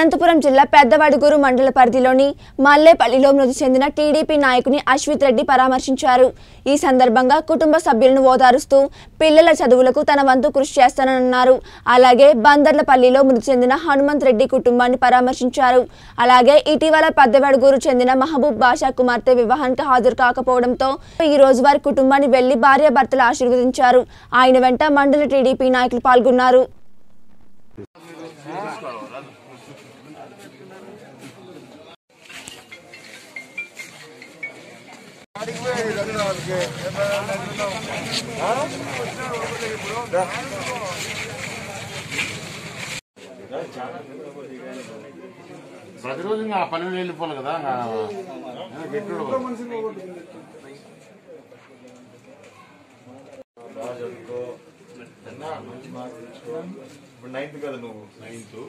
అనంతపురం జిల్లా పెద్దవడుగురు మండల పరిధిలోని మల్లేపల్లిలో మృతి చెందిన టీడీపీ నాయకుని అశ్విత్ రెడ్డి పరామర్శించారు ఈ సందర్భంగా కుటుంబ సభ్యులను ఓదారుస్తూ పిల్లల చదువులకు తన వంతు కృషి చేస్తానన్నారు అలాగే బందర్లపల్లిలో మృతి చెందిన హనుమంత్ రెడ్డి కుటుంబాన్ని పరామర్శించారు అలాగే ఇటీవల పెద్దవడుగురు చెందిన మహబూబ్ బాషా కుమార్తె వివాహానికి హాజరు కాకపోవడంతో ఈ రోజు వారి కుటుంబాన్ని వెళ్లి భార్యాభర్తలు ఆశీర్వదించారు ఆయన వెంట మండల టీడీపీ నాయకులు పాల్గొన్నారు ప్రతిరోజు ఇంకా ఆ పని వెళ్ళిపోవాలి కదా ఇంకా గెట్టుడు బాగా చదువుకో మంచి మార్కులు తెచ్చుకో ఇప్పుడు నైన్త్ కదా నువ్వు నైన్త్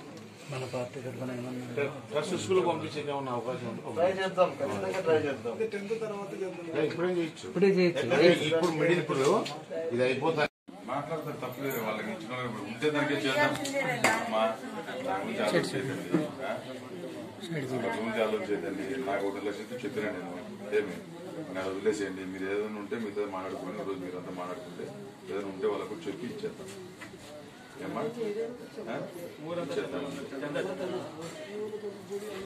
ఫస్ట్ స్కూల్ పంపించే ఏమన్నా అవకాశం ఉందో ట్రై చేద్దాం ఖచ్చితంగా ట్రై చేద్దాం ఏ, ఇప్పుడేం చేయొచ్చు ఇప్పుడే చేయొచ్చు ఏ, ఇప్పుడు మిడిల్ ఇప్పుడు ఇది అయిపోతా మాట్లాడతారు తప్పలేదు వాళ్ళకి ఇచ్చిన వాళ్ళకి ఇప్పుడు ఉంటే దానికే చేద్దాం మా నా గురించి ఆలోచించండి నా గురించి ఆలోచించండి నాకు ఒకటి లక్షలు చెప్పినా నేను ఏమి నేను వదిలేసేయండి మీరు ఏదైనా ఉంటే మీతో మాట్లాడుకుని రోజు మీరంతా మాట్లాడుకుంటే ఏదైనా ఉంటే వాళ్ళకు చెప్పి ఇచ్చేద్దాం ఏమ్మా ఆ? ఇచ్చేద్దాం